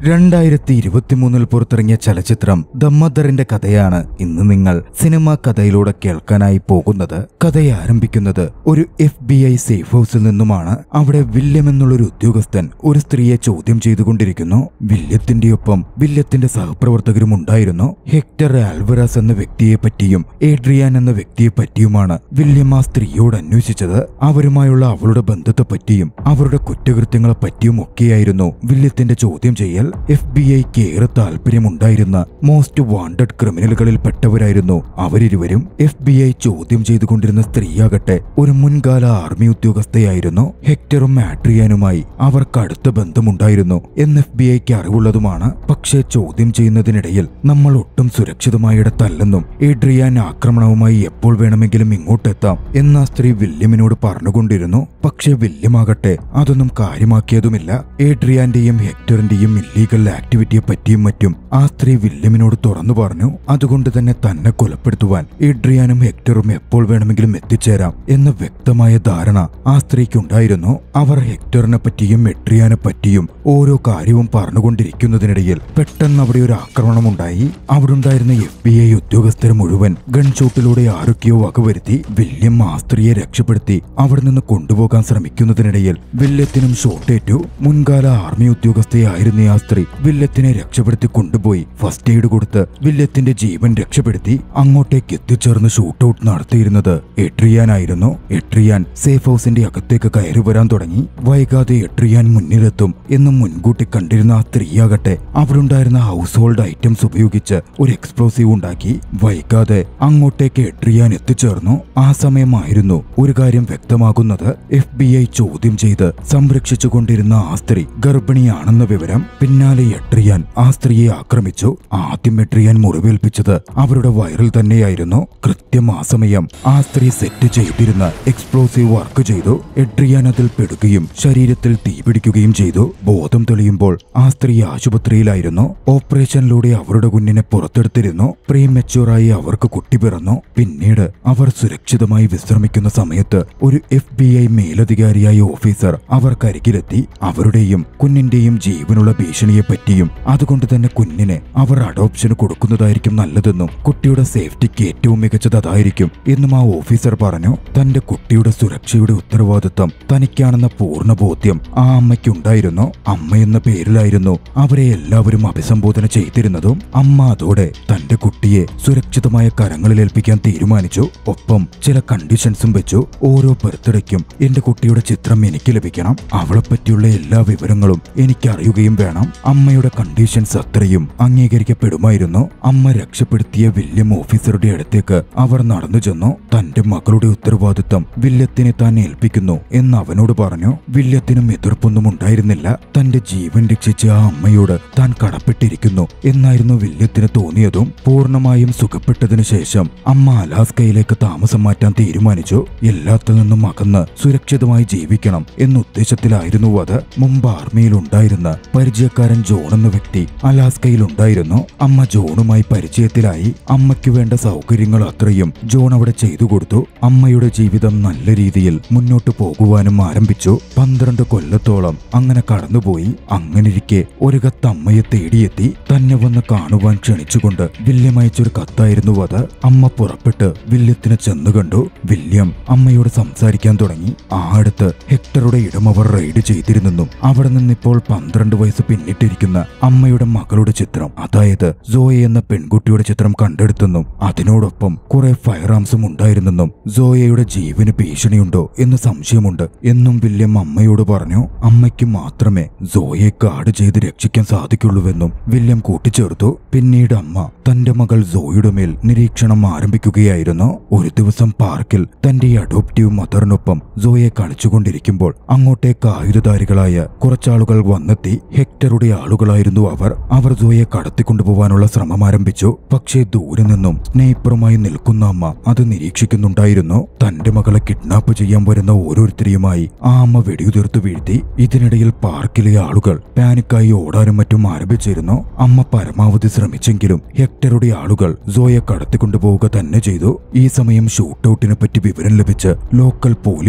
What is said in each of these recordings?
രണ്ടായിരത്തി ഇരുപത്തിമൂന്നിൽ പുറത്തിറങ്ങിയ ചലച്ചിത്രം ദ മദറിന്റെ കഥയാണ് ഇന്ന് നിങ്ങൾ സിനിമാ കഥയിലൂടെ കേൾക്കാനായി പോകുന്നത് കഥ ആരംഭിക്കുന്നത് ഒരു എഫ് ബി ഐ സേഫ് ഹൗസിൽ നിന്നുമാണ് അവിടെ വില്യം എന്നുള്ളൊരു ഉദ്യോഗസ്ഥൻ ഒരു സ്ത്രീയെ ചോദ്യം ചെയ്തുകൊണ്ടിരിക്കുന്നു വില്യത്തിന്റെ ഒപ്പം വില്യത്തിന്റെ സഹപ്രവർത്തകരും ഉണ്ടായിരുന്നു ഹെക്ടർ ആൽവറാസ് എന്ന വ്യക്തിയെ പറ്റിയും ഏഡ്രിയാൻ എന്ന വ്യക്തിയെ പറ്റിയുമാണ് വില്യം ആ സ്ത്രീയോട് അന്വേഷിച്ചത് അവരുമായുള്ള അവളുടെ ബന്ധത്തെ പറ്റിയും അവരുടെ കുറ്റകൃത്യങ്ങളെ പറ്റിയും ഒക്കെയായിരുന്നു വില്യത്തിന്റെ ചോദ്യം ചെയ്യൽ എഫ് ബി ഐക്ക് ഏറെ താല്പര്യമുണ്ടായിരുന്ന മോസ്റ്റ് വാണ്ടഡ് ക്രിമിനലുകളിൽ പെട്ടവരായിരുന്നു അവരിരുവരും എഫ് ബി ഐ ചോദ്യം ചെയ്തുകൊണ്ടിരുന്ന സ്ത്രീയാകട്ടെ ഒരു മുൻകാല ആർമി ഉദ്യോഗസ്ഥയായിരുന്നു ഹെക്ടറും ആട്രിയാനുമായി അവർക്ക് അടുത്ത ബന്ധമുണ്ടായിരുന്നു എന്ന് എഫ് ബി ഐക്ക് അറിവുള്ളതുമാണ് പക്ഷേ ചോദ്യം ചെയ്യുന്നതിനിടയിൽ നമ്മൾ ഒട്ടും സുരക്ഷിതമായിടത്തല്ലെന്നും ഏഡ്രിയാൻ ആക്രമണവുമായി എപ്പോൾ വേണമെങ്കിലും ഇങ്ങോട്ടെത്താം എന്ന് ആ സ്ത്രീ വില്യമിനോട് പറഞ്ഞുകൊണ്ടിരുന്നു പക്ഷേ വില്യമാകട്ടെ അതൊന്നും കാര്യമാക്കിയതുമില്ല ഏഡ്രിയാന്റെയും ഹെക്ടറിന്റെയും ഇല്ലീഗൽ ആക്ടിവിറ്റിയെ പറ്റിയും മറ്റും ആ സ്ത്രീ വില്യമിനോട് തുറന്നു പറഞ്ഞു അതുകൊണ്ട് തന്നെ തന്നെ കൊലപ്പെടുത്തുവാൻ ഏഡ്രിയാനും ഹെക്ടറും എപ്പോൾ വേണമെങ്കിലും എത്തിച്ചേരാം എന്ന വ്യക്തമായ ധാരണ ആ സ്ത്രീക്കുണ്ടായിരുന്നു അവർ ഹെക്ടറിനെ പറ്റിയും എഡ്രിയാനെ പറ്റിയും ഓരോ കാര്യവും പറഞ്ഞുകൊണ്ടിരിക്കുന്നതിനിടയിൽ പെട്ടെന്ന് അവിടെ ഒരു ആക്രമണമുണ്ടായി അവിടെ ഉണ്ടായിരുന്ന എഫ് ബി ഐ ഉദ്യോഗസ്ഥരെ മുഴുവൻ ഗൺഷോട്ടിലൂടെ ആരൊക്കെയോ വകവരുത്തി വില്യം ആ സ്ത്രീയെ രക്ഷപ്പെടുത്തി അവിടെ നിന്ന് കൊണ്ടുപോകാൻ ശ്രമിക്കുന്നതിനിടയിൽ വില്യത്തിനും ഷോട്ടേറ്റു മുൻകാല ആർമി ഉദ്യോഗസ്ഥയായിരുന്ന ആ സ്ത്രീ വില്യത്തിനെ രക്ഷപ്പെടുത്തി കൊണ്ടുപോയി ഫസ്റ്റ് എയ്ഡ് കൊടുത്ത് വില്യത്തിന്റെ ജീവൻ രക്ഷപ്പെടുത്തി അങ്ങോട്ടേക്ക് എത്തിച്ചേർന്ന് ഷൂട്ടൌട്ട് നടത്തിയിരുന്നത് എട്രിയാനായിരുന്നു എട്രിയാൻ സേഫ് ഹൗസിന്റെ അകത്തേക്ക് കയറി വരാൻ തുടങ്ങി വൈകാതെ എട്രിയാൻ മുന്നിലെത്തും എന്ന് മുൻകൂട്ടി കണ്ടിരുന്ന ആ സ്ത്രീയാകട്ടെ അവിടുണ്ടായിരുന്ന ഹൗസ് ഹോൾഡ് ഐറ്റംസ് ഉപയോഗിച്ച് ഒരു എക്സ്പ്ലോസീവ് ഉണ്ടാക്കി വൈകാതെ അങ്ങോട്ടേക്ക് എട്രിയാൻ എത്തിച്ചേർന്നു ആ സമയമായിരുന്നു ഒരു കാര്യം വ്യക്തമാകുന്നത് എഫ് ബി ഐ ചോദ്യം ചെയ്ത് സംരക്ഷിച്ചുകൊണ്ടിരുന്ന ആ സ്ത്രീ ഗർഭിണിയാണെന്ന വിവരം പിന്നാലെ എട്രിയാൻ ആ സ്ത്രീയെ ആക്രമിച്ചു ആദ്യം എട്രിയാൻ മുറിവേൽപ്പിച്ചത് അവരുടെ വയറിൽ തന്നെയായിരുന്നു കൃത്യം ആ സമയം ആ സ്ത്രീ സെറ്റ് ചെയ്തിരുന്ന എക്സ്പ്ലോസീവ് വർക്ക് ചെയ്തു എട്രിയാൻ അതിൽ പെടുകയും ശരീരത്തിൽ തീപിടിക്കുകയും ചെയ്തു ബോധം തെളിയുമ്പോൾ ആ സ്ത്രീ ആശുപത്രിയിലായിരുന്നു ഓപ്പറേഷനിലൂടെ അവരുടെ കുഞ്ഞിനെ പുറത്തെടുത്തിരുന്നു പ്രീ മെച്യൂറായി അവർക്ക് കുട്ടി പിറന്നു പിന്നീട് അവർ സുരക്ഷിതമായി വിശ്രമിക്കുന്ന സമയത്ത് ഒരു എഫ് ബി ഐ മേലധികാരിയായ ഓഫീസർ അവർക്കരികിലെത്തി അവരുടെയും കുഞ്ഞിന്റെയും ജീവനുള്ള ഭീഷണിയെ പറ്റിയും അതുകൊണ്ട് തന്നെ കുഞ്ഞിനെ അവർ അഡോപ്ഷന് കൊടുക്കുന്നതായിരിക്കും നല്ലതെന്നും കുട്ടിയുടെ സേഫ്റ്റിക്ക് ഏറ്റവും മികച്ചത് അതായിരിക്കും എന്നും ആ ഓഫീസർ പറഞ്ഞു തന്റെ കുട്ടിയുടെ സുരക്ഷയുടെ ഉത്തരവാദിത്തം തനിക്കാണെന്ന പൂർണ്ണ ബോധ്യം ആ അമ്മയ്ക്കുണ്ടായിരുന്നു അമ്മ എന്ന പേരിലായിരുന്നു അവരെ എല്ലാവരും അഭിസംബോധന ചെയ്തിരുന്നതും അമ്മ അതോടെ തന്റെ കുട്ടിയെ സുരക്ഷിതമായ കരങ്ങളിൽ ഏൽപ്പിക്കാൻ തീരുമാനിച്ചു ഒപ്പം ചില കണ്ടീഷൻസും വെച്ചു ഓരോ ബർത്ത്ഡേക്കും എന്റെ കുട്ടിയുടെ ചിത്രം എനിക്ക് ലഭിക്കണം അവളെ പറ്റിയുള്ള എല്ലാ വിവരങ്ങളും എനിക്ക് അറിയുകയും വേണം അമ്മയുടെ കണ്ടീഷൻസ് അത്രയും അംഗീകരിക്കപ്പെടുമായിരുന്നു അമ്മ രക്ഷപ്പെടുത്തിയ വില്യം ഓഫീസറുടെ അടുത്തേക്ക് അവർ നടന്നു ചെന്നു തന്റെ മകളുടെ ഉത്തരവാദിത്തം വില്യത്തിനെ താൻ ഏൽപ്പിക്കുന്നു എന്ന് അവനോട് പറഞ്ഞു വില്യത്തിനും എതിർപ്പൊന്നും ഉണ്ടായിരുന്നില്ല തന്റെ ജീവൻ രക്ഷിച്ച ആ അമ്മയോട് താൻ കടപ്പെട്ടിരിക്കുന്നു എന്നായിരുന്നു വില്യത്തിന് തോന്നിയതും പൂർണ്ണമായും സുഖപ്പെട്ടതിനു ശേഷം അമ്മ അലാസ്കയിലേക്ക് താമസം മാറ്റാൻ തീരുമാനിച്ചു എല്ലാത്തിൽ നിന്നും അകന്ന് സുരക്ഷിതമായി ജീവിക്കണം എന്ന ഉദ്ദേശത്തിലായിരുന്നു അത് മുമ്പ് ആർമിയിൽ ഉണ്ടായിരുന്ന പരിചയക്കാരൻ ജോൺ എന്ന വ്യക്തി അലാസ്കയിൽ ഉണ്ടായിരുന്നു അമ്മ ജോണുമായി പരിചയത്തിലായി അമ്മയ്ക്ക് വേണ്ട സൗകര്യങ്ങൾ അത്രയും ജോൺ അവിടെ ചെയ്തു കൊടുത്തു അമ്മയുടെ ജീവിതം നല്ല രീതിയിൽ മുന്നോട്ട് പോകുവാനും ആരംഭിച്ചു പന്ത്രണ്ട് കൊല്ലത്തോളം അങ്ങനെ കടന്നുപോയി അങ്ങനിരിക്കെ ഒരു കത്ത് അമ്മയെ തേടിയെത്തി തന്നെ വന്ന് കാണുവാൻ ക്ഷണിച്ചുകൊണ്ട് വില്യം അയച്ചൊരു കത്തായിരുന്നു അത് അമ്മ പുറപ്പെട്ട് വില്യത്തിനെ ചെന്നു കണ്ടു വില്യം അമ്മയോട് സംസാരിക്കാൻ തുടങ്ങി ആ അടുത്ത് ഹെക്ടറുടെ ഇടം അവർ റെയ്ഡ് ചെയ്തിരുന്നെന്നും അവിടെ നിന്നിപ്പോൾ പന്ത്രണ്ട് വയസ്സ് പിന്നിട്ടിരിക്കുന്ന അമ്മയുടെ മകളുടെ ചിത്രം അതായത് സോയ എന്ന പെൺകുട്ടിയുടെ ചിത്രം കണ്ടെടുത്തെന്നും അതിനോടൊപ്പം കുറെ ഫയർ ആംസും ഉണ്ടായിരുന്നെന്നും സോയയുടെ ജീവന് ഭീഷണിയുണ്ടോ എന്ന് സംശയമുണ്ട് എന്നും വില്യം അമ്മയോട് പറഞ്ഞു അമ്മയ്ക്ക് മാത്രമേ സോയെ കാട് ചെയ്ത് രക്ഷിക്കാൻ സാധിക്കുള്ളൂവെന്നും വില്യം കൂട്ടിച്ചേർത്തു പിന്നീട് അമ്മ തന്റെ മകൾ സോയുടെ മേൽ നിരീക്ഷണം ആരംഭിക്കുകയായിരുന്നു ഒരു ദിവസം പാർക്കിൽ തന്റെ അഡോപ്റ്റീവ് മദറിനൊപ്പം സോയെ കളിച്ചുകൊണ്ടിരിക്കുമ്പോൾ അങ്ങോട്ടേക്ക് ആയുധധാരികളായ കുറച്ചാളുകൾ വന്നെത്തി ഹെക്ടറുടെ ആളുകളായിരുന്നു അവർ അവർ സോയെ കടത്തിക്കൊണ്ടുപോകാനുള്ള ശ്രമം ആരംഭിച്ചു പക്ഷേ ദൂരെ നിന്നും സ്നേഹിപ്പറുമായി നിൽക്കുന്ന അമ്മ അത് നിരീക്ഷിക്കുന്നുണ്ടായിരുന്നു തന്റെ മകളെ കിഡ്നാപ്പ് ചെയ്യാൻ വരുന്ന ഓരോരുത്തരെയുമായി ആ അമ്മ വെടിയുതിർത്തു വീഴ്ത്തി ഇതിനിടയിൽ പാർക്കിലെ ആളുകൾ പാനിക്കായി ഓടാനും മറ്റും ആരംഭിച്ചിരുന്നു അമ്മ പരമാവധി ശ്രമിച്ചെങ്കിലും ഹെക്ടറുടെ ആളുകൾ സോയെ കടത്തിക്കൊണ്ടുപോവുക തന്നെ ചെയ്തു ഈ സമയം ഷൂട്ടൌട്ടിനെ പറ്റി വിവരം ലഭിച്ച് ലോക്കൽ പോലീസും അങ്ങോട്ട്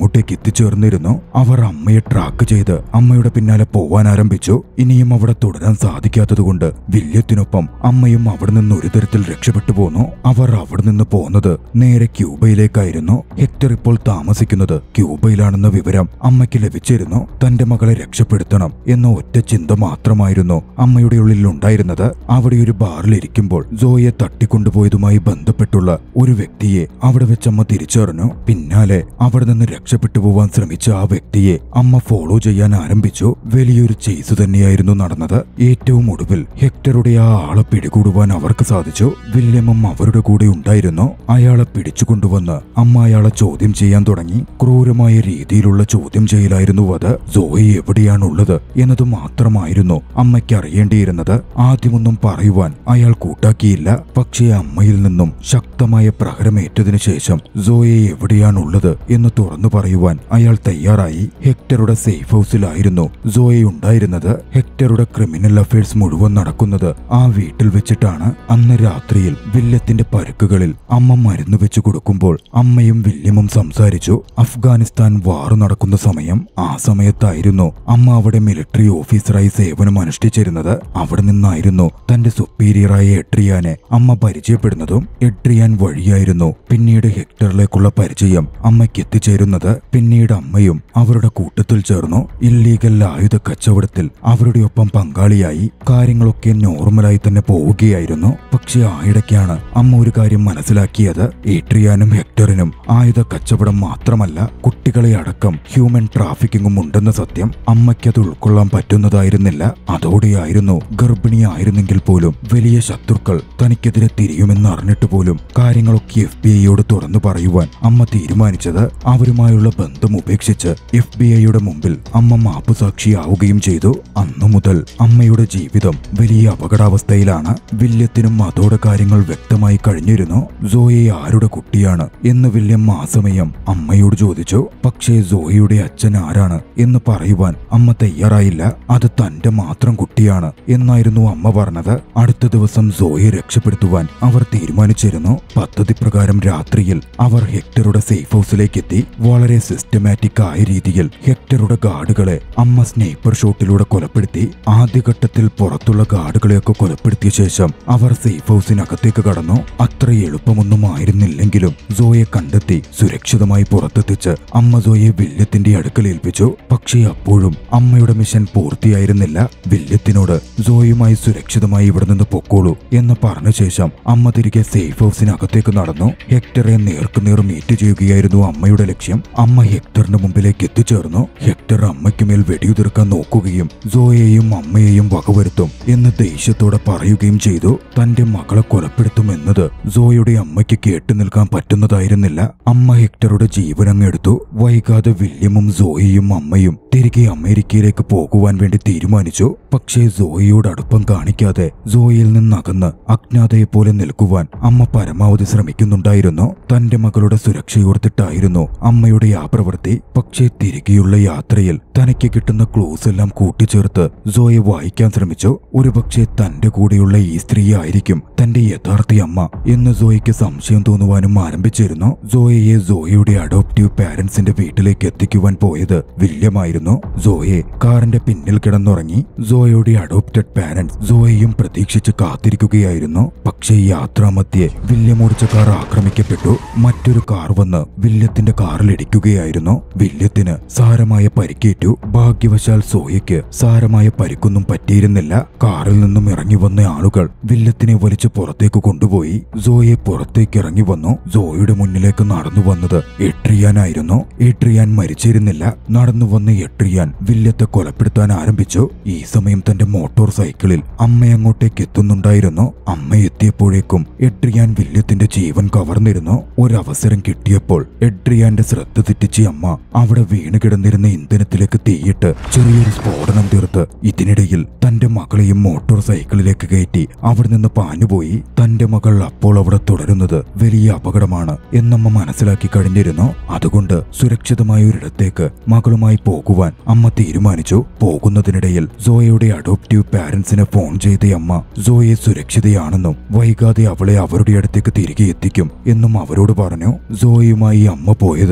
അങ്ങോട്ടേക്ക് എത്തിച്ചേർന്നിരുന്നു അവർ അമ്മയെ ട്രാക്ക് ചെയ്ത് അമ്മയുടെ പിന്നാലെ പോവാൻ ആരംഭിച്ചു ഇനിയും അവിടെ തുടരാൻ സാധിക്കാത്തതുകൊണ്ട് വില്യത്തിനൊപ്പം അമ്മയും അവിടെ നിന്ന് ഒരു തരത്തിൽ രക്ഷപ്പെട്ടു പോന്നു അവർ അവിടെ നിന്ന് പോന്നത് നേരെ ക്യൂബയിലേക്കായിരുന്നു ഹെക്ടർ ഇപ്പോൾ താമസിക്കുന്നത് ക്യൂബയിലാണെന്ന വിവരം അമ്മയ്ക്ക് ലഭിച്ചിരുന്നു തന്റെ മകളെ രക്ഷപ്പെടുത്തണം എന്ന ഒറ്റ ചിന്ത മാത്രമായിരുന്നു അമ്മയുടെ ഉള്ളിൽ ഉണ്ടായിരുന്നത് അവിടെ ഒരു ബാറിൽ ഇരിക്കുമ്പോൾ ജോയെ തട്ടിക്കൊണ്ടുപോയതുമായി ബന്ധപ്പെട്ടുള്ള ഒരു വ്യക്തിയെ അവിടെ വെച്ച് അമ്മ തിരിച്ചറിഞ്ഞു പിന്നാലെ അവിടെ നിന്ന് രക്ഷപ്പെട്ടു പോവാൻ ശ്രമിച്ച ആ വ്യക്തിയെ അമ്മ ഫോളോ ചെയ്യാൻ ആരംഭിച്ചു വലിയൊരു ചേസ് തന്നെയായിരുന്നു നടന്നത് ഏറ്റവും ഒടുവിൽ ഹെക്ടറുടെ ആ ആളെ പിടികൂടുവാൻ അവർക്ക് സാധിച്ചു വില്യമും അവരുടെ കൂടെ ഉണ്ടായിരുന്നു അയാളെ പിടിച്ചുകൊണ്ടുവന്ന് അമ്മ അയാളെ ചോദ്യം ചെയ്യാൻ തുടങ്ങി ക്രൂരമായ രീതിയിലുള്ള ചോദ്യം ചെയ്യലായിരുന്നു അത് സോയി എവിടെയാണുള്ളത് എന്നത് മാത്രമായിരുന്നു അമ്മയ്ക്ക് അറിയേണ്ടിയിരുന്നത് ആദ്യമൊന്നും പറയുവാൻ അയാൾ കൂട്ടാക്കിയില്ല പക്ഷേ അമ്മയിൽ നിന്നും ശക്തമായ പ്രഹരമേറ്റതിനു ശേഷം സോയെ എവിടെയാണുള്ളത് എന്ന് തുറന്നു പറയുവാൻ അയാൾ തയ്യാറായി ഹെക്ടറുടെ സേഫ് ഹൗസിലായിരുന്നു സോയെ ഉണ്ടായിരുന്നത് ഹെക്ടറുടെ ക്രിമിനൽ അഫയേഴ്സ് മുഴുവൻ നടക്കുന്നത് ആ വീട്ടിൽ വെച്ചിട്ടാണ് അന്ന് രാത്രിയിൽ വില്യത്തിന്റെ പരുക്കുകളിൽ അമ്മ മരുന്ന് വെച്ച് കൊടുക്കുമ്പോൾ അമ്മയും വില്യമും സംസാരിച്ചു അഫ്ഗാനിസ്ഥാൻ വാറ് നടക്കുന്ന സമയം ആ സമയത്തായിരുന്നു അമ്മ അവിടെ മിലിറ്ററി ഓഫീസറായി സേവനം അനുഷ്ഠിച്ചിരുന്നത് അവിടെ നിന്നായിരുന്നു തന്റെ സുപ്പീരിയറായ എട്രിയാനെ അമ്മ പരിചയപ്പെടുന്നതും എട്രിയാൻ വഴിയായിരുന്നു പിന്നീട് ഹെക്ടറിലേക്കുള്ള പരിചയം അമ്മയ്ക്ക് എത്തിച്ചേരുന്നത് പിന്നീട് അമ്മയും അവരുടെ കൂട്ടത്തിൽ ചേർന്നു ഇല്ലീഗൽ ആയുധ കച്ചവടത്തിൽ അവരുടെ ഒപ്പം പങ്കാളിയായി കാര്യങ്ങളൊക്കെ നോർമലായി തന്നെ പോവുകയായിരുന്നു പക്ഷെ ആയിടയ്ക്കാണ് അമ്മ ഒരു കാര്യം മനസ്സിലാക്കിയത് ഏട്രിയാനും ഹെക്ടറിനും ആയുധ കച്ചവടം മാത്രമല്ല കുട്ടികളെ അടക്കം ഹ്യൂമൻ ട്രാഫിക്കിംഗും ഉണ്ടെന്ന സത്യം അമ്മയ്ക്കത് ഉൾക്കൊള്ളാൻ പറ്റുന്നതായിരുന്നില്ല അതോടെയായിരുന്നു ഗർഭിണിയായിരുന്നെങ്കിൽ പോലും വലിയ ശത്രുക്കൾ തനിക്കെതിരെ തിരിയുമെന്ന് അറിഞ്ഞിട്ട് പോലും കാര്യങ്ങളൊക്കെ എഫ് ബി ഐയോട് തുറന്നു പറയുവാൻ അമ്മ തീരുമാനിച്ചത് അവരുമായുള്ള ബന്ധം ഉപേക്ഷിച്ച് എഫ് ബി ഐയുടെ മുമ്പിൽ അമ്മ മാപ്പുസാക്ഷിയാവുകയും ചെയ്തു അന്നു മുതൽ അമ്മയുടെ ജീവിതം വലിയ അപകടാവസ്ഥയിലാണ് വില്യത്തിനും അതോടെ കാര്യങ്ങൾ വ്യക്തമായി കഴിഞ്ഞിരുന്നു സോയെ ആരുടെ കുട്ടിയാണ് എന്ന് വില്യം ആ സമയം അമ്മയോട് ചോദിച്ചു പക്ഷേ സോയയുടെ അച്ഛൻ ആരാണ് എന്ന് പറയുവാൻ അമ്മ തയ്യാറായില്ല അത് തന്റെ മാത്രം കുട്ടിയാണ് എന്നായിരുന്നു അമ്മ പറഞ്ഞത് അടുത്ത ദിവസം സോയെ രക്ഷപ്പെടുത്തുവാൻ അവർ തീരുമാനിച്ചിരുന്നു പദ്ധതി പ്രകാരം രാത്രിയിൽ അവർ ഹെക്ടറുടെ സേഫ് ഹൗസിലേക്ക് എത്തി വളരെ സിസ്റ്റമാറ്റിക് ആയ രീതിയിൽ ഹെക്ടറുടെ ഗാർഡുകളെ അമ്മ സ്നേപ്പർ ഷോട്ടിലൂടെ കൊലപ്പെടുത്തി ആദ്യഘട്ടത്തിൽ പുറത്തുള്ള ഗാർഡുകളെയൊക്കെ കൊലപ്പെടുത്തിയ ശേഷം അവർ സേഫ് ഹൗസിനകത്തേക്ക് കടന്നു അത്ര എളുപ്പമൊന്നും ആയിരുന്നില്ലെങ്കിലും സോയെ കണ്ടെത്തി സുരക്ഷിതമായി പുറത്തെത്തിച്ച് അമ്മ സോയെ വില്യത്തിന്റെ അടുക്കൽ ഏൽപ്പിച്ചു പക്ഷേ അപ്പോഴും അമ്മയുടെ മിഷൻ പൂർത്തിയായിരുന്നില്ല വില്യത്തിനോട് സോയുമായി സുരക്ഷിതമായി ഇവിടെ നിന്ന് പൊക്കോളൂ എന്ന് പറഞ്ഞ ശേഷം അമ്മ തിരികെ സേഫ് ഹൗസിനകത്തേക്ക് നടന്നു ഹെക്ടറെ നേർക്കുനേർ മീറ്റ് ചെയ്യുകയായിരുന്നു അമ്മയുടെ ലക്ഷ്യം അമ്മ ഹെക്ടറിന്റെ മുമ്പിലേക്ക് എത്തിച്ചേർന്നു ഹെക്ടർ അമ്മയ്ക്കുമേൽ വെടിയുതിർക്കാൻ നോക്കുകയും സോയെയും അമ്മയെയും വകവരുത്തും എന്ന് ദേഷ്യത്തോടെ പറയുകയും ചെയ്തു തന്റെ മകളെ കൊലപ്പെടുത്തുമെന്നത് സോയുടെ അമ്മയ്ക്ക് കേട്ടു നിൽക്കാൻ പറ്റുന്നതായിരുന്നില്ല അമ്മ ഹെക്ടറുടെ ജീവനങ്ങെടുത്തു വൈകാതെ വില്യമും സോയിയും അമ്മയും തിരികെ അമേരിക്കയിലേക്ക് പോകുവാൻ വേണ്ടി തീരുമാനിച്ചു പക്ഷേ സോയിയോട് അടുപ്പം കാണിക്കാതെ സോയിൽ നിന്നകന്ന് അജ്ഞാതയെ പോലെ നിൽക്കുവാൻ അമ്മ പരമാവധി ശ്രമിക്കുന്നുണ്ടായിരുന്നു തന്റെ മകളുടെ സുരക്ഷയോർത്തിട്ടായിരുന്നു അമ്മയുടെ ആ പ്രവൃത്തി പക്ഷേ തിരികെയുള്ള യാത്രയിൽ തനിക്ക് കിട്ടുന്ന ക്ലൂസ് എല്ലാം കൂട്ടിച്ചേർത്ത് സോയെ വായിക്കാൻ ശ്രമിച്ചു ഒരുപക്ഷെ തന്റെ കൂടെയുള്ള ഈ സ്ത്രീ ആയിരിക്കും തന്റെ യഥാർത്ഥ അമ്മ എന്ന് സോയ്ക്ക് സംശയം തോന്നുവാനും ആരംഭിച്ചിരുന്നു സോയയെ സോയയുടെ അഡോപ്റ്റീവ് പാരന്റ്സിന്റെ വീട്ടിലേക്ക് എത്തിക്കുവാൻ പോയത് വില്യമായിരുന്നു സോയെ കാറിന്റെ പിന്നിൽ കിടന്നുറങ്ങി സോയയുടെ അഡോപ്റ്റഡ് പാരന്റ്സ് സോയയും പ്രതീക്ഷിച്ച് കാത്തിരിക്കുകയായിരുന്നു പക്ഷേ യാത്രാമധ്യേ വില്യം ഓടിച്ച കാർ ആക്രമിക്കപ്പെട്ടു മറ്റൊരു കാർ വന്ന് വില്യത്തിന്റെ കാറിൽ ഇടിക്കുകയായിരുന്നു വില്യത്തിന് സാരമായ പരിക്കേറ്റു ഭാഗ്യവശാൽ സോയയ്ക്ക് സാരമായ പരിക്കൊന്നും പറ്റിയിരുന്നില്ല കാറിൽ നിന്നും ഇറങ്ങി വന്ന ആളുകൾ വില്ലത്തിനെ വലിച്ചു പുറത്തേക്ക് കൊണ്ടുപോയി സോയെ പുറത്തേക്ക് ഇറങ്ങി വന്നു സോയുടെ മുന്നിലേക്ക് നടന്നു വന്നത് എട്രിയാനായിരുന്നു എട്രിയാൻ മരിച്ചിരുന്നില്ല നടന്നു വന്ന എട്രിയാൻ വില്ലത്തെ കൊലപ്പെടുത്താൻ ആരംഭിച്ചു ഈ സമയം തന്റെ മോട്ടോർ സൈക്കിളിൽ അമ്മ അങ്ങോട്ടേക്ക് എത്തുന്നുണ്ടായിരുന്നു അമ്മ എത്തിയപ്പോഴേക്കും എട്രിയാൻ വില്യത്തിന്റെ ജീവൻ കവർന്നിരുന്നു ഒരവസരം കിട്ടിയപ്പോൾ എട്രിയാന്റെ ശ്രദ്ധ തെറ്റിച്ച അമ്മ അവിടെ വീണ് കിടന്നിരുന്ന ഇന്ധനത്തിലേക്ക് തീയിട്ട് ചെറിയൊരു സ്ഫോടനം തീർത്ത് ഇതിനിടയിൽ തന്റെ മകളെയും മോട്ടോർ സൈക്കിളിലേക്ക് കയറ്റി അവിടെ നിന്ന് പാഞ്ഞുപോയി തന്റെ മകൾ അപ്പോൾ അവിടെ തുടരുന്നത് വലിയ അപകടമാണ് എന്നമ്മ മനസ്സിലാക്കി കഴിഞ്ഞിരുന്നു അതുകൊണ്ട് സുരക്ഷിതമായ ഒരിടത്തേക്ക് മകളുമായി പോകുവാൻ അമ്മ തീരുമാനിച്ചു പോകുന്നതിനിടയിൽ സോയയുടെ അഡോപ്റ്റീവ് പാരന്റ്സിനെ ഫോൺ ചെയ്ത അമ്മ സോയെ സുരക്ഷിതയാണെന്നും വൈകാതെ അവളെ അവരുടെ അടുത്തേക്ക് തിരികെ എത്തിക്കും എന്നും അവരോട് പറഞ്ഞു സോയുമായി അമ്മ പോയത് ഒറ്റ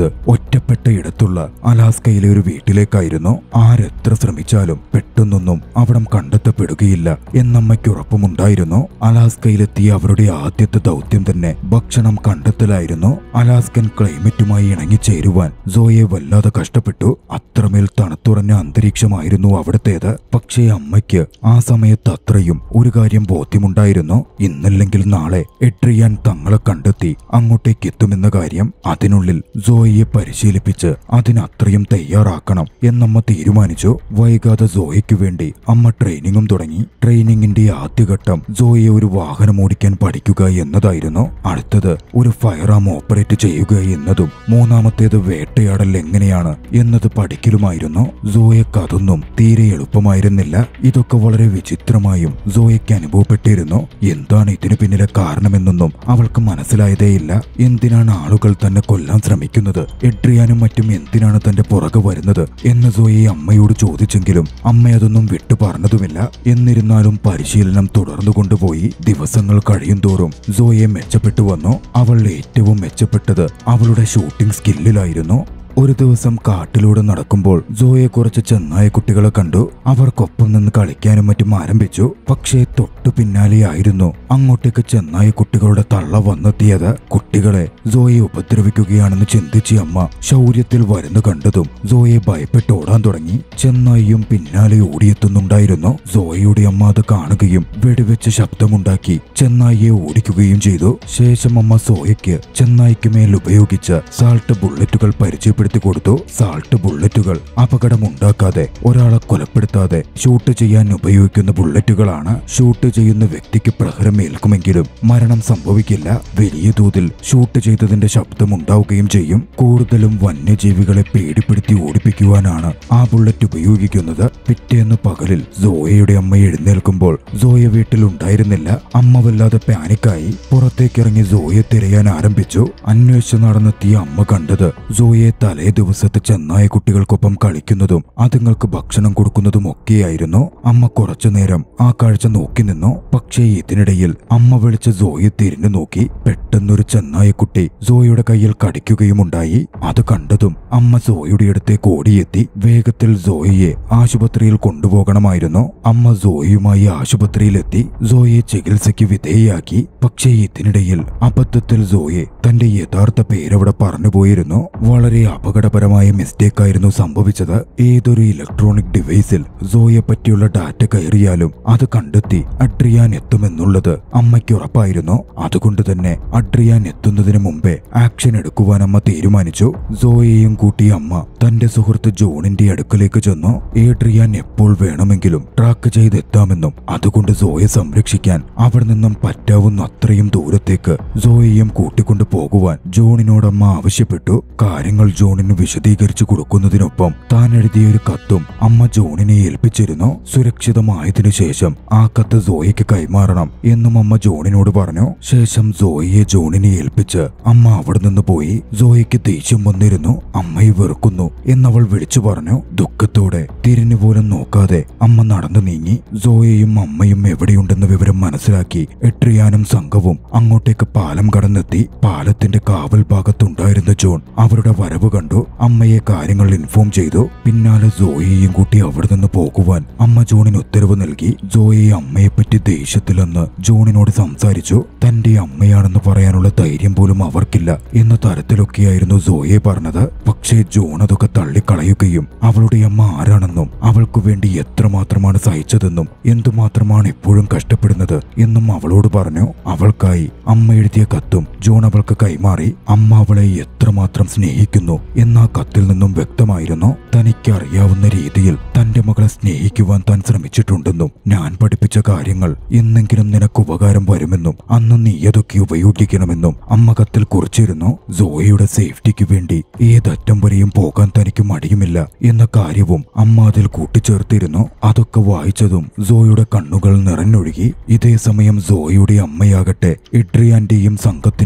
ഒറ്റപ്പെട്ട ഇടത്തുള്ള അലാസ്കയിലെ ഒരു വീട്ടിലേക്കായിരുന്നു ആരെത്ര ശ്രമിച്ചാലും പെട്ടെന്നൊന്നും അവിടം കണ്ടെത്തപ്പെടുകയില്ല എന്നമ്മയ്ക്ക് ഉറപ്പുമുണ്ടായിരുന്നു അലാസ്കയിലെത്തിയ അവരുടെ ആദ്യത്തെ ദൗത്യം തന്നെ ഭക്ഷണം കണ്ടെത്തലായിരുന്നു അലാസ്കൻ ക്ലൈമറ്റുമായി ഇണങ്ങിച്ചേരുവാൻ സോയെ വല്ലാതെ കഷ്ടപ്പെട്ടു അത്രമേൽ തണുത്തുറഞ്ഞ അന്തരീക്ഷമായിരുന്നു അവിടത്തേത് പക്ഷേ അമ്മയ്ക്ക് ആ സമയത്ത് അത്രയും ഒരു കാര്യം ബോധ്യമുണ്ടായിരുന്നു ഇന്നല്ലെങ്കിൽ നാളെ എട്രിയാൻ തങ്ങളെ കണ്ടെത്തി അങ്ങോട്ടേക്ക് എത്തുമെന്ന കാര്യം അതിനുള്ളിൽ സോയയെ പരിശീലിപ്പിച്ച് അതിനത്രയും തയ്യാറാക്കണം എന്നമ്മ തീരുമാനിച്ചു വൈകാതെ സോയയ്ക്ക് വേണ്ടി അമ്മ ട്രെയിനിങ്ങും തുടങ്ങി ട്രെയിനിങ്ങിന്റെ ആദ്യഘട്ടം സോയെ ഒരു വാഹനം ഓടിക്കാൻ പഠിക്കുക എന്നതായിരുന്നു അടുത്തത് ഒരു ഫയർ ആം ഓപ്പറേറ്റ് ചെയ്യുക എന്നതും മൂന്നാമത്തേത് വേട്ടയാടൽ എങ്ങനെയാണ് എന്നത് പഠിക്കലുമായിരുന്നു സോയക്ക് അതൊന്നും തീരെ എളുപ്പമായിരുന്നില്ല ഇതൊക്കെ വളരെ വിചിത്രമായും സോയയ്ക്ക് അനുഭവപ്പെട്ടിരുന്നു എന്താണ് ഇതിനു പിന്നിലെ കാരണമെന്നൊന്നും അവൾക്ക് മനസ്സിലായതേയില്ല എന്തിനാണ് ആളുകൾ തന്നെ കൊല്ലാൻ ശ്രമിക്കുന്നത് എഡ്രിയാനും മറ്റും എന്തിനാണ് തന്റെ പുറകെ വരുന്നത് എന്ന് സോയെ അമ്മയോട് ചോദിച്ചെങ്കിലും അമ്മ അതൊന്നും വിട്ടു പറഞ്ഞതുമില്ല എന്നിരുന്നാലും പരിശീലനം തുടർന്നു കൊണ്ടുപോയി ദിവസങ്ങൾ കഴിയുന്തോറും സോയെ മെച്ചപ്പെട്ടു വന്നു അവൾ ഏറ്റവും മെച്ചപ്പെട്ടത് അവളുടെ ഷൂട്ടിംഗ് സ്കില്ലിലായിരുന്നു ഒരു ദിവസം കാട്ടിലൂടെ നടക്കുമ്പോൾ സോയെ കുറച്ച് ചെന്നായ കുട്ടികളെ കണ്ടു അവർക്കൊപ്പം നിന്ന് കളിക്കാനും മറ്റും ആരംഭിച്ചു പക്ഷേ തൊട്ടു പിന്നാലെയായിരുന്നു അങ്ങോട്ടേക്ക് ചെന്നായ കുട്ടികളുടെ തള്ള വന്നെത്തിയത് കുട്ടികളെ സോയെ ഉപദ്രവിക്കുകയാണെന്ന് ചിന്തിച്ച അമ്മ ശൗര്യത്തിൽ വരുന്നു കണ്ടതും സോയെ ഭയപ്പെട്ട് ഓടാൻ തുടങ്ങി ചെന്നായിയും പിന്നാലെ ഓടിയെത്തുന്നുണ്ടായിരുന്നു സോയയുടെ അമ്മ അത് കാണുകയും വെടിവെച്ച് ശബ്ദമുണ്ടാക്കി ചെന്നായിയെ ഓടിക്കുകയും ചെയ്തു ശേഷം അമ്മ സോയയ്ക്ക് ചെന്നായിക്ക് മേൽ ഉപയോഗിച്ച സാൾട്ട് ബുള്ളറ്റുകൾ പരിചയപ്പെടുത്തി കൊടുത്തു സാൾട്ട് ബുള്ളറ്റുകൾ അപകടമുണ്ടാക്കാതെ ഒരാളെ കൊലപ്പെടുത്താതെ ഷൂട്ട് ചെയ്യാൻ ഉപയോഗിക്കുന്ന ബുള്ളറ്റുകളാണ് ഷൂട്ട് ചെയ്യുന്ന വ്യക്തിക്ക് പ്രഹരമേൽക്കുമെങ്കിലും മരണം സംഭവിക്കില്ല വലിയ തോതിൽ ഷൂട്ട് ചെയ്തതിന്റെ ശബ്ദമുണ്ടാവുകയും ചെയ്യും കൂടുതലും വന്യജീവികളെ പേടിപ്പെടുത്തി ഓടിപ്പിക്കുവാനാണ് ആ ബുള്ളറ്റ് ഉപയോഗിക്കുന്നത് പിറ്റേന്ന് പകലിൽ സോയയുടെ അമ്മ എഴുന്നേൽക്കുമ്പോൾ സോയ വീട്ടിലുണ്ടായിരുന്നില്ല അമ്മ വല്ലാതെ പാനിക്കായി പുറത്തേക്കിറങ്ങി സോയെ തിരയാൻ ആരംഭിച്ചു അന്വേഷിച്ച് നടന്നെത്തിയ അമ്മ കണ്ടത് സോയെ തലേ ദിവസത്തെ ചെന്നായ കുട്ടികൾക്കൊപ്പം കളിക്കുന്നതും അതുങ്ങൾക്ക് ഭക്ഷണം കൊടുക്കുന്നതും ഒക്കെയായിരുന്നു അമ്മ കുറച്ചുനേരം ആ കാഴ്ച നോക്കി നിന്നു പക്ഷേ ഇതിനിടയിൽ അമ്മ വിളിച്ച് സോയെ തിരിഞ്ഞു നോക്കി പെട്ടെന്നൊരു ചെന്നായക്കുട്ടി സോയുടെ കയ്യിൽ കടിക്കുകയുമുണ്ടായി അത് കണ്ടതും അമ്മ സോയുടെ അടുത്തേക്ക് ഓടിയെത്തി വേഗത്തിൽ സോയയെ ആശുപത്രിയിൽ കൊണ്ടുപോകണമായിരുന്നു അമ്മ സോയയുമായി ആശുപത്രിയിലെത്തി സോയെ ചികിത്സയ്ക്ക് വിധേയയാക്കി പക്ഷേ ഇതിനിടയിൽ അബദ്ധത്തിൽ സോയെ തന്റെ യഥാർത്ഥ പേരവിടെ പറഞ്ഞുപോയിരുന്നു വളരെ അപകടപരമായ മിസ്റ്റേക്ക് ആയിരുന്നു സംഭവിച്ചത് ഏതൊരു ഇലക്ട്രോണിക് ഡിവൈസിൽ സോയെ പറ്റിയുള്ള ഡാറ്റ കയറിയാലും അത് കണ്ടെത്തി അഡ്രിയാൻ എത്തുമെന്നുള്ളത് അമ്മയ്ക്ക് ഉറപ്പായിരുന്നു അതുകൊണ്ട് തന്നെ അഡ്രിയാൻ എത്തുന്നതിന് മുമ്പേ ആക്ഷൻ എടുക്കുവാൻ അമ്മ തീരുമാനിച്ചു സോയെയും കൂട്ടി അമ്മ തന്റെ സുഹൃത്ത് ജോണിന്റെ അടുക്കലേക്ക് ചെന്നു ഏഡ്രിയാൻ എപ്പോൾ വേണമെങ്കിലും ട്രാക്ക് ചെയ്തെത്താമെന്നും അതുകൊണ്ട് സോയെ സംരക്ഷിക്കാൻ അവിടെ നിന്നും പറ്റാവുന്ന അത്രയും ദൂരത്തേക്ക് സോയെയും കൂട്ടിക്കൊണ്ടു പോകുവാൻ ജോണിനോടമ്മ ആവശ്യപ്പെട്ടു കാര്യങ്ങൾ ജോണിന് വിശദീകരിച്ചു കൊടുക്കുന്നതിനൊപ്പം താൻ എഴുതിയ ഒരു കത്തും അമ്മ ജോണിനെ ഏൽപ്പിച്ചിരുന്നു സുരക്ഷിതമായതിനു ശേഷം ആ കത്ത് സോയയ്ക്ക് കൈമാറണം എന്നും അമ്മ ജോണിനോട് പറഞ്ഞു ശേഷം സോയയെ ജോണിനെ ഏൽപ്പിച്ച് അമ്മ അവിടെ നിന്ന് പോയി സോയയ്ക്ക് ദേഷ്യം വന്നിരുന്നു അമ്മയെ വെറുക്കുന്നു എന്നവൾ വിളിച്ചു പറഞ്ഞു ദുഃഖത്തോടെ തിരിഞ്ഞു പോലും നോക്കാതെ അമ്മ നടന്നു നീങ്ങി സോയയും അമ്മയും എവിടെയുണ്ടെന്ന വിവരം മനസ്സിലാക്കി എട്രിയാനും സംഘവും അങ്ങോട്ടേക്ക് പാലം കടന്നെത്തി പാലത്തിന്റെ കാവൽ ഭാഗത്തുണ്ടായിരുന്ന ജോൺ അവരുടെ വരവ് കണ്ടു അമ്മയെ കാര്യങ്ങൾ ഇൻഫോം ചെയ്തു പിന്നാലെ സോയയെയും കൂട്ടി അവിടെ നിന്ന് പോകുവാൻ അമ്മ ജോണിന് ഉത്തരവ് നൽകി സോയെ അമ്മയെപ്പറ്റി ദേഷ്യത്തിലെന്ന് ജോണിനോട് സംസാരിച്ചു തന്റെ അമ്മയാണെന്ന് പറയാനുള്ള ധൈര്യം പോലും അവർക്കില്ല എന്ന തരത്തിലൊക്കെയായിരുന്നു സോയെ പറഞ്ഞത് പക്ഷേ ജോൺ അതൊക്കെ തള്ളിക്കളയുകയും അവളുടെ അമ്മ ആരാണെന്നും അവൾക്കു വേണ്ടി എത്രമാത്രമാണ് സഹിച്ചതെന്നും എന്തുമാത്രമാണ് എപ്പോഴും കഷ്ടപ്പെടുന്നത് എന്നും അവളോട് പറഞ്ഞു അവൾക്കായി അമ്മ എഴുതിയ കത്തും ജോൺ അവൾക്ക് കൈമാറി അമ്മ അവളെ എത്രമാത്രം സ്നേഹിക്കുന്നു എന്ന ആ കത്തിൽ നിന്നും വ്യക്തമായിരുന്നു തനിക്കറിയാവുന്ന രീതിയിൽ തന്റെ മകളെ സ്നേഹിക്കുവാൻ താൻ ശ്രമിച്ചിട്ടുണ്ടെന്നും ഞാൻ പഠിപ്പിച്ച കാര്യങ്ങൾ എന്നെങ്കിലും നിനക്ക് ഉപകാരം വരുമെന്നും അന്ന് നീ അതൊക്കെ ഉപയോഗിക്കണമെന്നും അമ്മ കത്തിൽ കുറിച്ചിരുന്നു സോയയുടെ സേഫ്റ്റിക്ക് വേണ്ടി ഏതറ്റം വരെയും പോകാൻ തനിക്ക് മടിയുമില്ല എന്ന കാര്യവും അമ്മ അതിൽ കൂട്ടിച്ചേർത്തിരുന്നു അതൊക്കെ വായിച്ചതും സോയുടെ കണ്ണുകൾ നിറഞ്ഞൊഴുകി ഇതേ സമയം സോയുടെ അമ്മയാകട്ടെ ഇഡ്രിയാന്റെയും സംഘത്തിന്റെയും വരവ്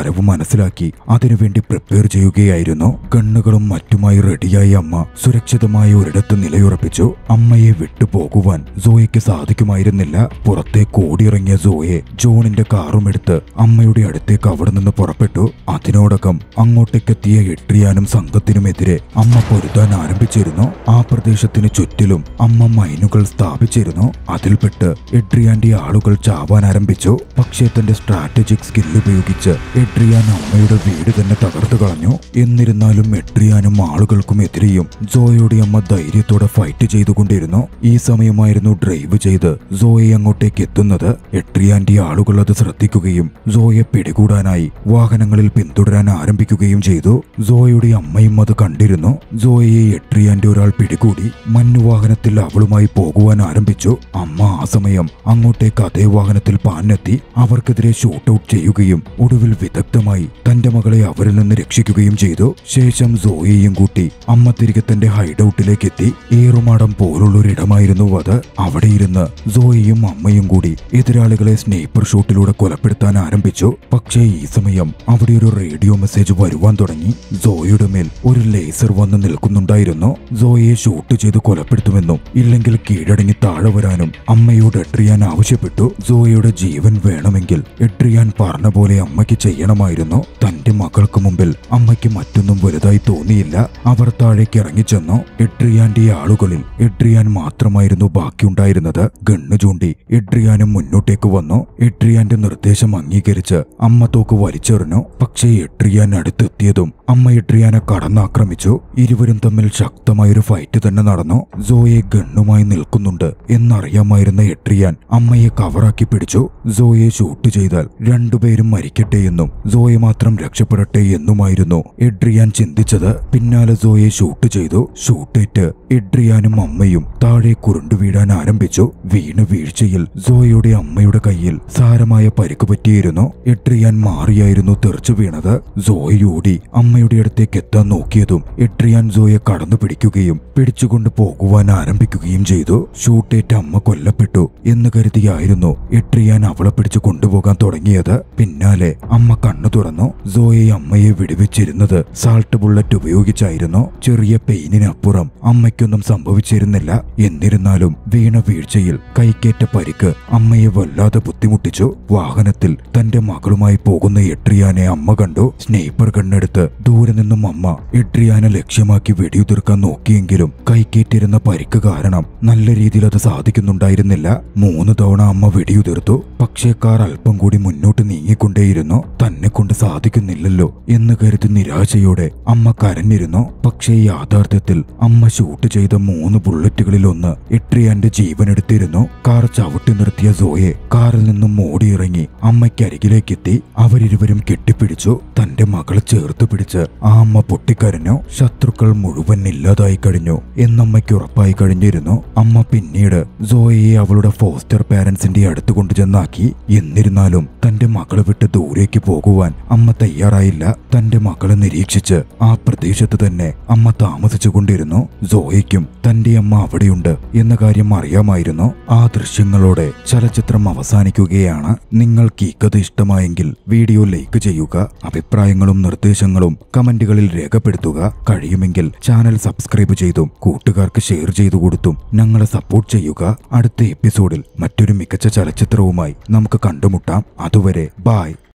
വരവ് മനസ്സിലാക്കി അതിനുവേണ്ടി പ്രിപ്പയർ ചെയ്യുകയായിരുന്നു ഗണ്ണുകളും മറ്റുമായി റെഡിയായി അമ്മ സുരക്ഷിതമായ ഒരിടത്ത് നിലയുറപ്പിച്ചു അമ്മയെ വിട്ടുപോകുവാൻ സോയയ്ക്ക് സാധിക്കുമായിരുന്നില്ല പുറത്തേക്ക് ഓടിയിറങ്ങിയ സോയെ ജോണിന്റെ കാറും എടുത്ത് അമ്മയുടെ അടുത്തേക്ക് അവിടെ നിന്ന് പുറപ്പെട്ടു അതിനോടകം അങ്ങോട്ടേക്കെത്തിയ എട്രിയാനും സംഘത്തിനുമെതിരെ അമ്മ പൊരുതാൻ ആരംഭിച്ചിരുന്നു ആ പ്രദേശത്തിന് ചുറ്റിലും അമ്മ മൈനുകൾ സ്ഥാപിച്ചിരുന്നു അതിൽപ്പെട്ട് എഡ്രിയാന്റെ ആളുകൾ ചാവാൻ ആരംഭിച്ചു പക്ഷേ തന്റെ സ്ട്രാറ്റജിക് സ്കിൽ ഉപയോഗിച്ച് എഡ്രിയാൻ അമ്മയുടെ വീട് തന്നെ തകർത്തു കളഞ്ഞു എന്നിരുന്നാലും എഡ്രിയാനും ആളുകൾക്കും എതിരെയും സോയയുടെ അമ്മ ധൈര്യത്തോടെ ഫൈറ്റ് ചെയ്തുകൊണ്ടിരുന്നു ഈ സമയമായിരുന്നു ഡ്രൈവ് ചെയ്ത് സോയെ അങ്ങോട്ടേക്ക് എത്തുന്നത് എട്രിയാന്റെ ആളുകൾ അത് ശ്രദ്ധിക്കുകയും സോയെ പിടികൂടാനായി വാഹനങ്ങളിൽ പിന്തുടരാൻ ആരംഭിക്കുകയും ചെയ്തു സോയയുടെ അമ്മയും അത് കണ്ടിരുന്നു സോയയെ എട്രിയാന്റെ ഒരാൾ പിടികൂടി മഞ്ഞുവാഹനത്തിൽ അവളുമായി പോകുവാൻ ആരംഭിച്ചു അമ്മ ആ സമയം അങ്ങോട്ടേക്ക് അതേ വാഹനത്തിൽ പാഞ്ഞെത്തി അവർക്കെതിരെ ഷൂട്ട് ഔട്ട് ചെയ്യുകയും ഒടുവിൽ വിദഗ്ധമായി തന്റെ മകളെ അവരിൽ നിന്ന് രക്ഷിക്കുകയും ചെയ്തു ശേഷം സോയയെയും കൂട്ടി അമ്മ തിരികെ തന്റെ ഹൈഡൌട്ടിലേക്ക് എത്തി ഏറുമാടം പോലുള്ളൊരിടമായിരുന്നു അത് അവിടെ ഇരുന്ന് സോയയും അമ്മയും കൂടി എതിരാളികളെ സ്നേപ്പർ ഷൂട്ടിലൂടെ കൊലപ്പെടുത്താൻ ആരംഭിച്ചു പക്ഷേ ഈ സമയം അവിടെ ഒരു റേഡിയോ മെസ്സേജ് വരുവാൻ തുടങ്ങി സോയയുടെ മേൽ ഒരു ലേസർ വന്ന് നിൽക്കുന്നുണ്ടായിരുന്നു സോയയെ ഷൂട്ട് ചെയ്ത് കൊലപ്പെടുത്തുമെന്നും ഇല്ലെങ്കിൽ കീഴടങ്ങി താഴെ വരാനും അമ്മയോട് എട്രിയാൻ ആവശ്യപ്പെട്ടു സോയയുടെ ജീവൻ വേണമെങ്കിൽ എട്രിയാൻ പറഞ്ഞ പോലെ അമ്മയ്ക്ക് ചെയ്യണമായിരുന്നു തന്റെ മകൾക്ക് മുമ്പിൽ അമ്മയ്ക്ക് മറ്റൊന്നും വലുതായി തോന്നിയില്ല അവർ താഴേക്ക് ഇറങ്ങിച്ചെന്നു എട്രിയാന്റെ ആളുകളിൽ എട്രിയാൻ മാത്രമായിരുന്നു ബാക്കിയുണ്ടായിരുന്നത് ഗണ്ണ് ചൂണ്ടി എട്രിയാനും മുന്നോട്ടേക്ക് വന്നു എട്രിയാന്റെ നിർദ്ദേശം അംഗീകരിച്ച് അമ്മ തോക്ക് വലിച്ചെറിഞ്ഞു പക്ഷേ എട്രിയാൻ അടുത്തെത്തിയതും അമ്മ എട്രിയാനെ കടന്നാക്രമിച്ചു ഇരുവരും തമ്മിൽ ശക്തമായൊരു ഫൈറ്റ് തന്നെ നടന്നു സോയെ ഗണ്ണുമായി നിൽക്കുന്നുണ്ട് എന്നറിയാമായിരുന്ന എട്രിയാൻ അമ്മയെ കവറാക്കി പിടിച്ചു സോയെ ഷൂട്ട് ചെയ്താൽ രണ്ടുപേരും മരിക്കട്ടെ എന്നും സോയെ മാത്രം രക്ഷപ്പെടട്ടെ എന്നുമായിരുന്നു എഡ്രിയാൻ ചിന്തിച്ചത് പിന്നാലെ സോയെ ഷൂട്ട് ചെയ്തു ഷൂട്ടേറ്റ് എഡ്രിയാനും അമ്മയും താഴെ കുരുണ്ടു വീഴാൻ ആരംഭിച്ചു വീണ് വീഴ്ചയിൽ സോയയുടെ അമ്മയുടെ കയ്യിൽ സാരമായ പരിക്ക് പറ്റിയിരുന്നു എഡ്രിയാൻ മാറിയായിരുന്നു തെറിച്ചു വീണത് സോയോടി അമ്മയുടെ അടുത്തേക്ക് എത്താൻ നോക്കിയതും എഡ്രിയാൻ സോയെ കടന്നു പിടിക്കുകയും പിടിച്ചുകൊണ്ട് പോകുവാൻ ആരംഭിക്കുകയും ചെയ്തു ഷൂട്ടേറ്റ് അമ്മ കൊല്ലപ്പെട്ടു എന്ന് കരുതിയായിരുന്നു എട്രിയാൻ അവളെ പിടിച്ചു കൊണ്ടുപോകാൻ തുടങ്ങിയത് പിന്നാലെ അമ്മ കണ്ണു തുറന്നു സോയെ അമ്മയെ വിടുവിച്ചിരുന്നത് സാൾട്ട് ബുള്ളറ്റ് ഉപയോഗിച്ചായിരുന്നു ചെറിയ പെയിനിനപ്പുറം അമ്മയ്ക്കൊന്നും സംഭവിച്ചിരുന്നില്ല എന്നിരുന്നാലും വീണ വീഴ്ചയിൽ കൈക്കേറ്റ പരിക്ക് അമ്മയെ വല്ലാതെ ബുദ്ധിമുട്ടിച്ചു വാഹനത്തിൽ തന്റെ മകളുമായി പോകുന്ന എട്രിയാനെ അമ്മ കണ്ടു സ്നേപ്പർ കണ്ണെടുത്ത് ദൂരെ നിന്നും അമ്മ എട്രിയാനെ ലക്ഷ്യമാക്കി വെടിയുതിർക്കാൻ നോക്കിയെങ്കിലും കൈക്കേറ്റിരുന്ന പരിക്ക് കാരണം നല്ല രീതിയിൽ അത് സാധിക്കുന്നുണ്ടായിരുന്നില്ല മൂന്ന് തവണ അമ്മ വെടിയുതിർത്തു പക്ഷേ കാർ അല്പം കൂടി മുന്നോട്ട് നീങ്ങിക്കൊണ്ടേയിരുന്നു തന്നെ കൊണ്ട് സാധിക്കുന്നില്ലല്ലോ എന്ന് കരുതി നിരാശയോടെ അമ്മ കരഞ്ഞിരുന്നു പക്ഷേ യാഥാർത്ഥ്യത്തിൽ അമ്മ ഷൂട്ട് ചെയ്ത മൂന്ന് ബുള്ളറ്റുകളിൽ ഒന്ന് എട്രിയാന്റെ ജീവൻ എടുത്തിരുന്നു കാർ ചവിട്ടി നിർത്തിയ സോയെ കാറിൽ നിന്നും ഓടിയിറങ്ങി അമ്മയ്ക്കരികിലേക്കെത്തി അവരിരുവരും കെട്ടിപ്പിടിച്ചു തന്റെ മകളെ ചേർത്ത് പിടിച്ച് ആ അമ്മ പൊട്ടിക്കരഞ്ഞു ശത്രുക്കൾ മുഴുവൻ ഇല്ലാതായി കഴിഞ്ഞു എന്നമ്മയ്ക്ക് ഉറപ്പായി കഴിഞ്ഞിരുന്നു അമ്മ പിന്നീട് സോയയെ അവളുടെ ഫോസ്റ്റർ പാരന്റ്സിന്റെ അടുത്ത് കൊണ്ടുചെന്നാക്കി എന്നിരുന്നാലും തന്റെ മകളെ വിട്ട് ദൂരേക്ക് പോകുവാൻ അമ്മ തയ്യാറായില്ല തന്റെ മകളെ നിരീക്ഷിച്ച് ആ പ്രദേശത്ത് തന്നെ അമ്മ താമസിച്ചു കൊണ്ടിരുന്നു സോയയ്ക്കും തന്റെ അമ്മ അവിടെയുണ്ട് എന്ന കാര്യം അറിയാമായിരുന്നു ആ ദൃശ്യങ്ങളോടെ ചലച്ചിത്രം അവസാനിക്കുകയാണ് നിങ്ങൾക്ക് ഈ കഥ ഇഷ്ടമായെങ്കിൽ വീഡിയോ ലൈക്ക് ചെയ്യുക അഭിപ്രായങ്ങളും നിർദ്ദേശങ്ങളും കമന്റുകളിൽ രേഖപ്പെടുത്തുക കഴിയുമെങ്കിൽ ചാനൽ സബ്സ്ക്രൈബ് ചെയ്തും കൂട്ടുകാർക്ക് ഷെയർ ചെയ്തു കൊടുത്തും ഞങ്ങളെ സപ്പോർട്ട് ചെയ്യുക അടുത്ത എപ്പിസോഡിൽ മറ്റൊരു മികച്ച ചലച്ചിത്രവുമായി നമുക്ക് കണ്ടുമുട്ടാം അതുവരെ ബായ്